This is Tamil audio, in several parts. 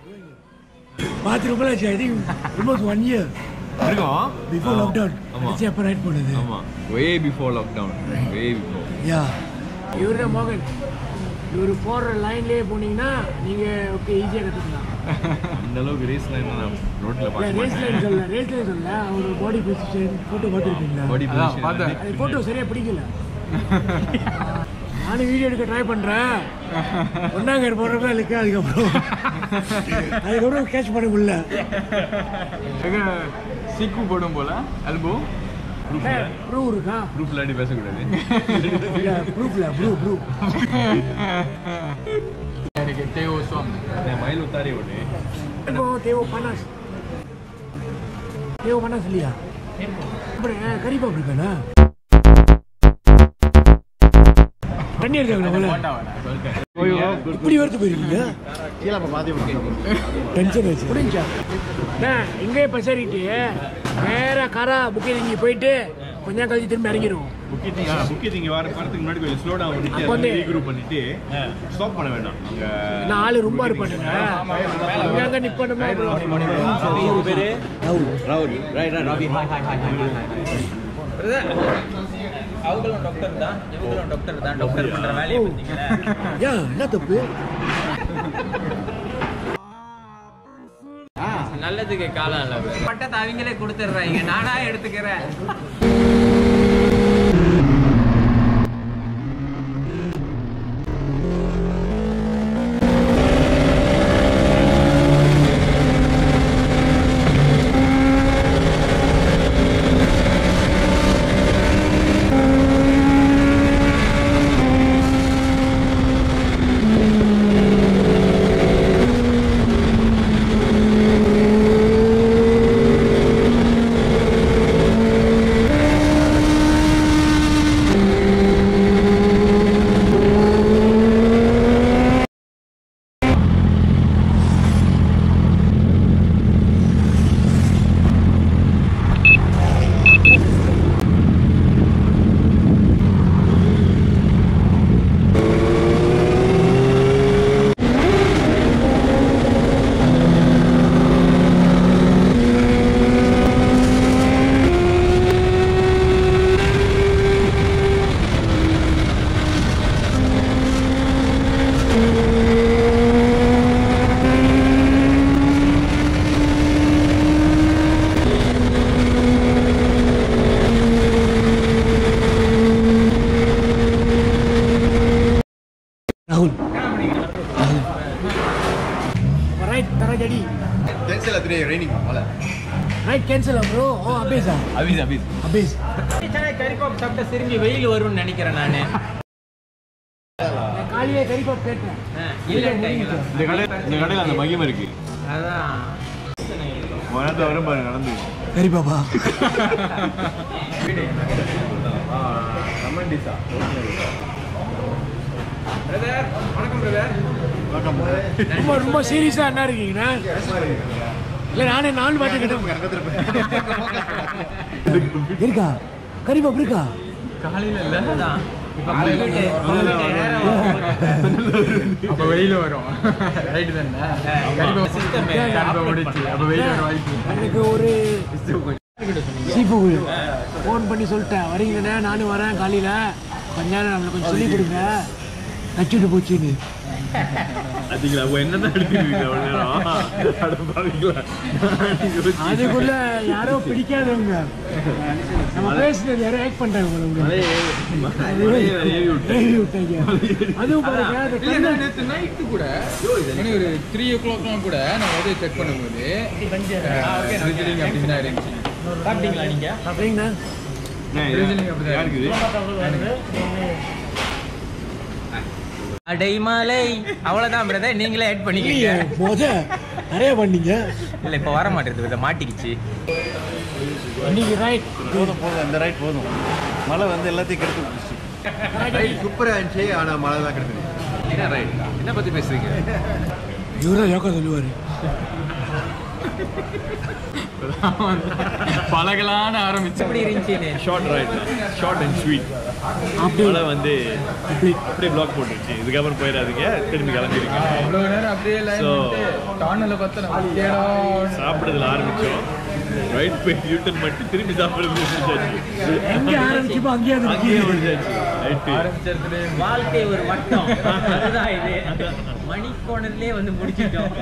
பார்த்து ரொம்ப ஆச்சு I think almost one year இருக்கும் பிஃபோர் லாக்டவுன் ஆமா அடிச்சு அப்போ ரைட் பண்ணுது ஆமா way before lockdown way before yeah இவர் தான் மோகன் இவர் போடுற லைன்லேயே போனீங்கன்னா நீங்கள் ஓகே ஈஸியாக கற்றுக்கலாம் அந்த அளவுக்கு ரேஸ் லைன் நான் ரோட்ல இல்லை பார்க்க ரேஸ் லைன் சொல்ல ரேஸ் லைன் சொல்ல அவர் பாடி பொசிஷன் ஃபோட்டோ பார்த்துருக்கீங்களா பாடி அதான் பார்த்தேன். அது ஃபோட்டோ சரியாக பிடிக்கல நானும் வீடியோ எடுக்க ட்ரை பண்ணுறேன் ஒன்றாங்க போடுறப்ப இருக்கு அதுக்கப்புறம் அதுக்கப்புறம் கேட்ச் பண்ண முடியல சீக்கு போடும் போல அல்போ ப்ரூவ் இருக்கா ப்ரூஃப் இல்லாட்டி பேசக்கூடாது இல்லை ப்ரூஃப்ல ப்ரூ ப்ரூ எனக்கு தேவோ சுவாமி நான் மயில் உத்தாரி ஓடு இப்போ தேவோ பனாஸ் தேவோ பனாஸ் இல்லையா அப்புறம் கறி பாப்பு இருக்காண்ணா தண்ணி இருக்காங்க இப்படி வரத்து போயிருக்கீங்க டென்ஷன் ஆச்சு முடிஞ்சா இங்கே பசரிட்டு நேராக காரா புக்கிங் போயிட்டு கொஞ்ச நேரம் கழிச்சு திரும்பி இறங்கிடுவோம் புக்கிட்டிங் புக்கிட்டிங் வர வரதுக்கு முன்னாடி கொஞ்சம் ஸ்லோ டவுன் பண்ணிட்டு அப்போ வந்து- ரீக்ரூப் பண்ணிட்டு ஸ்டாப் பண்ண வேண்டாம் அங்க நான் ஆளு ரொம்ப இருப்பானுங்க அங்கங்க நிப்பணுமா அவங்களும் டாக்டர் தான் இவங்களும் டாக்டர் தான் டாக்டர் பண்ற வேலையை பார்த்தீங்களா ஏன் என்ன தப்பு நல்லதுக்கு காலம் இல்லை பட்டத்தை அவங்களே கொடுத்துட்றாங்க நானா எடுத்துக்கிறேன் ராகுல் ரைட் தர ஜடி கேன்சல் அதுவே ரைனிங் மழை ரைட் கேன்சல் ப்ரோ ஓ அபேஸா அபீஸ் அபீஸ் அபேஸ் கறிப்பாப்பு சாப்பிட்டா திரும்பி வெயில் வரும்னு நினைக்கிறேன் நானு நான் காலையே கறி பாப்பு கேட்டேன் இல்லைன்ட்டாங்களா இந்த கடை இந்த கடையில் அந்த மகிமை இருக்கு அதான் மழை வரும் பாருங்க நடந்து கறி பாப்பா பிரதர் வணக்கம் பிரதர் ரொம்ப ரொம்ப சீரியஸா என்ன இருக்கீங்கண்ணா இல்லை நானே நானும் பார்த்துக்கிட்டேன் இருக்கா கறி பாப்பு இருக்கா காலையில இல்ல அதான் இப்போ போயிட்டு போயிட்டு அப்ப வெயில் வரும் ரைட்டு தானே கண்டிப்பா System ஏ. கண்டிப்பா முடிச்சு அப்ப வெயில் வர வாய்ப்பு எனக்கு ஒரு சீப்பு ஃபோன் பண்ணி சொல்லிட்டேன் வரீங்கண்ணே நானும் வரேன் காலையில் கொஞ்ச நேரம் நம்மளுக்கு கொஞ்சம் சொல்லிக் கொடுங்க நச்சுட்டு போச்சுன்னு அதுங்களா என்னதான் எடுத்துருக்கீங்க அவ்வளோ நேரம் அட பாவிங்களா. அதுக்குள்ள யாரோ பிடிக்காதவங்க நம்ம பேசுனது யாரோ ஆக்ட் பண்றாங்க போல உங்களுக்கு. மழையை ஏறி விட்டு. ஏறி விட்டாங்க அதுவும் பாருங்க அந்த இல்ல கண்ணு- நான் நேத்து நைட்டு கூட மணி ஒரு த்ரீ ஓ கிளாக்லாம் கூட நான் உதவி செக் பண்ணும்போது ரிஜிலிங் அப்படின்னு தான் இருந்துச்சு சாப்பிட்டீங்களா நீங்க அப்படிங்கண்ணா ஏன், ரிஜிலிங் அப்படிதான் யாருக்கு இது? அடைமலை அவ்வளவுதான் பிரதர் நீங்களே ஆட் பண்ணிக்கீங்க இல்லையே முத நிறைய பண்ணீங்க இல்ல இப்ப வர மாட்டேங்குது இதை மாட்டிக்கிச்சு இன்னைக்கு ரைட் போதும் போதும் இந்த ரைட் போதும் மழை வந்து எல்லாத்தையும் கெடுத்து போச்சு ரைட் சூப்பராக இருந்துச்சு ஆனால் மழை தான் கெடுத்துது என்ன ரைட் என்ன பத்தி பேசுறீங்க இவரா யோகா சொல்லுவாரு பழகலான்னு ஆரம்பிச்சு எப்படி இருந்துச்சுன்னு short right short and sweet அப்படி மழை வந்து அப்படியே பிளாக் போட்டுருச்சு இதுக்கப்புறம் போயிடாதீங்க திரும்பி கிளம்பிடுங்க அவ்வளோ நேரம் அப்படியே லைன் So- டானில் பார்த்தா நம்ம கேடா சாப்பிடுறதுல ஆரம்பிச்சோம் ரைட் போய் யூட்டன் மட்டும் திரும்பி சாப்பிடுறது முடிச்சாச்சு எங்க ஆரம்பிச்சுப்போ அங்கேயே அது அங்கேயே நிக்குது. முடிச்சாச்சு ரைட்டு ஆரம்பிச்சதுல வாழ்க்கை ஒரு வட்டம் அதுதான் இது மணிக்கோணத்திலே வந்து முடிச்சிட்டோம்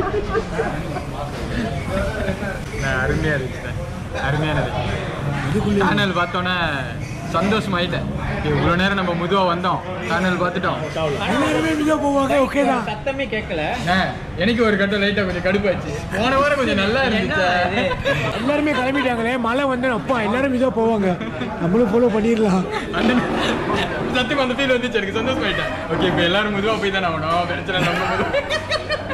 நான் அருமையா இருந்துச்சு அருமையானது சேனல் பார்த்தோன்னே சந்தோஷமாயிட்டேன் இவ்வளோ நேரம் நம்ம முதுவா வந்தோம் சேனல் பார்த்துட்டோம் எல்லாருமே மிக போவாங்க ஓகே தான் சத்தமே கேட்கல ஆ, எனக்கு ஒரு கட்டம் லைட்டா கொஞ்சம் கடுப்பாச்சு போன வாரம் கொஞ்சம் நல்லா என்ன இருந்துச்சு இது எல்லாருமே கிளம்பிட்டாங்களே மழை வந்து அப்பா எல்லாரும் மிக போவாங்க நம்மளும் ஃபாலோ பண்ணிடலாம் அந்த சத்தியம் அந்த ஃபீல் வந்துச்சு எனக்கு சந்தோஷமாயிட்டேன் ஓகே இப்போ எல்லாரும் முதுவா போய் தானே ஆகணும் பிரச்சனை நம்ம முதுவா